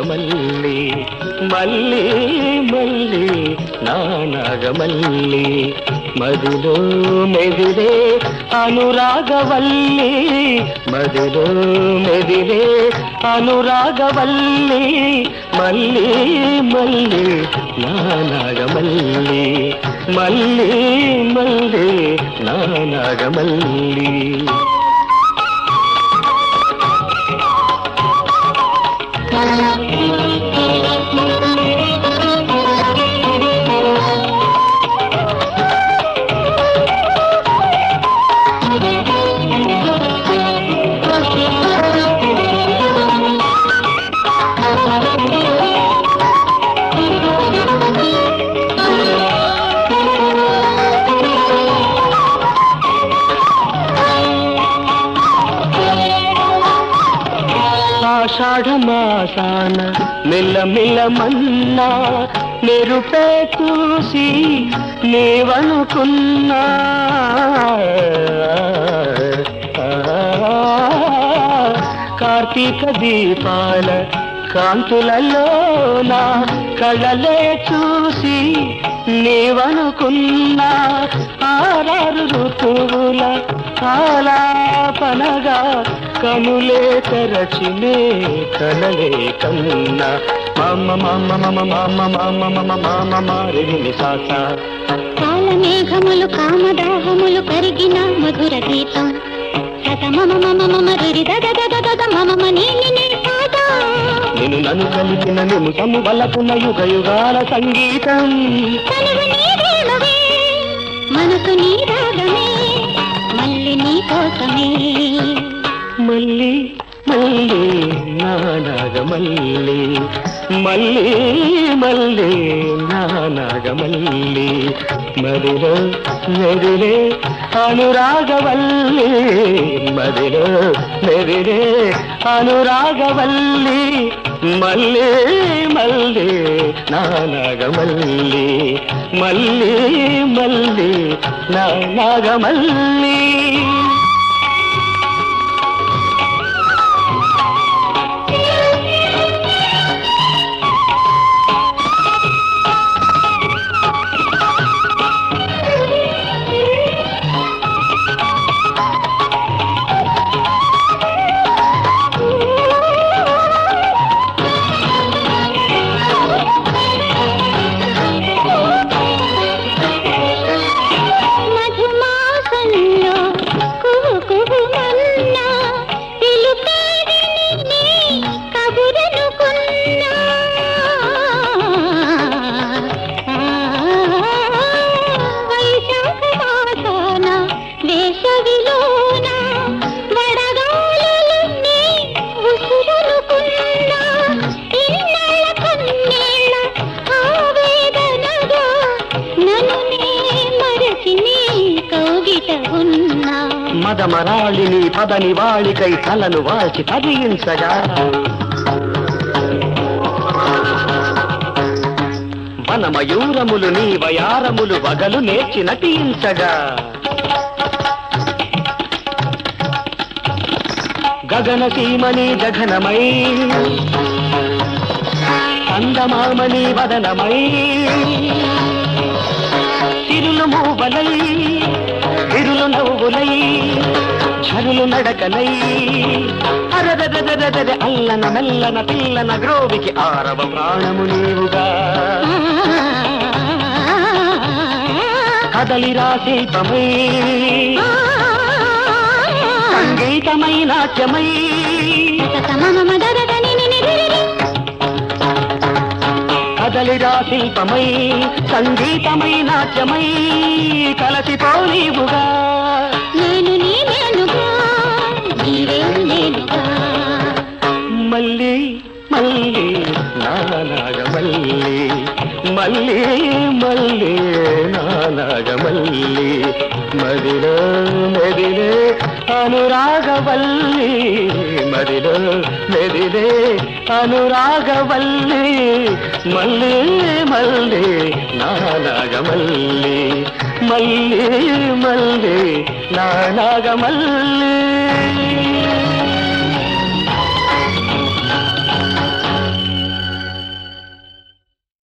నాగమల్లి మల్లి మల్లి నా నాగమల్లి మదిలో మెదిలే అనురాగవల్లి మదిలో మెదిలే అనురాగవల్లి మల్లి మల్లి నా నాగమల్లి మల్లి మల్లి నా నాగమల్లి ఆషాఢమాసాన మెల్లమెల్లమన్నా మెరుపే చూసి నీవనుకున్నా కార్తీక దీపాల కాంతులలోన కళ్ళలే చూసి నీవనుకున్నా ఆరారు ఋతువుల ఆలాపనగా కనులే తెరచినే కనలే కన్నా మమ్మ మమ్మ మమ మమ్మ మమ్మ మమ మామ మారిని సాస కాలమేఘములు కామదాహములు కరిగిన మధుర గీతం సత మమ మమ మమ రురి దద దద దద మమ మనీ నీ పాద నేను నన్ను కలిపిన నిముసము వలకున్న యుగ యుగాల సంగీతం తనువు నీ వేణువే మనసు నీ రాగమే మళ్ళీ నీ కోసమే మళ్ళీ మళ్ళీ నా నాగమల్లి మళ్ళీ మళ్ళీ నా నాగమల్లి మదిలో మెదిలే అనురాగవల్లి మదిలో మెదిలే అనురాగవల్లి మళ్ళీ మళ్ళీ నా నాగమల్లి మళ్ళీ మళ్ళీ నా నాగమల్లి మధుమాసంలో కుహు కుహు మన్నా పిలుపేది నిన్నే కబురనుకున్నా వైశాఖ మాసాన వేసవిలోన వడగాలులన్నీ ఉసురనుకున్నా ఇన్నాళ్ళ కన్నీళ్ళ ఆవేదనగా నన్ను నే మరచి నీ కౌగిట ఉన్నా మదమరాళిని పదని వాళికై తలను వాల్చి తదించగా వనమయూరములు నీ వయారములు వగలు నేర్చి నటించగా గగన సీమని జఘనమై అందమామని వదనమై తిరులు మూవలై తిరులు నవ్వులై ఝరులు నడకలై అరదరదరదర అల్లన మెల్లన పిల్లన గ్రోవికి ఆరవ ప్రాణము నీవుగా కదలిరా శిల్పమై సంగీతమై నాట్యమై కదలిరా శిల్పమై సంగీతమై నాట్యమై కలసిపో నీవుగా నేను నీ నేనుగా నీవే నేనుగా మళ్ళీ మళ్ళీ నానాగమల్లి మళ్ళీ మళ్ళీ నానాగమల్లి మదిలో మెదిలే అనురాగవల్లి మదిలో మెదిలే అనురాగవల్లి మళ్ళీ మళ్ళీ నానాగమల్లి మళ్ళీ మళ్ళీ నానాగమల్లి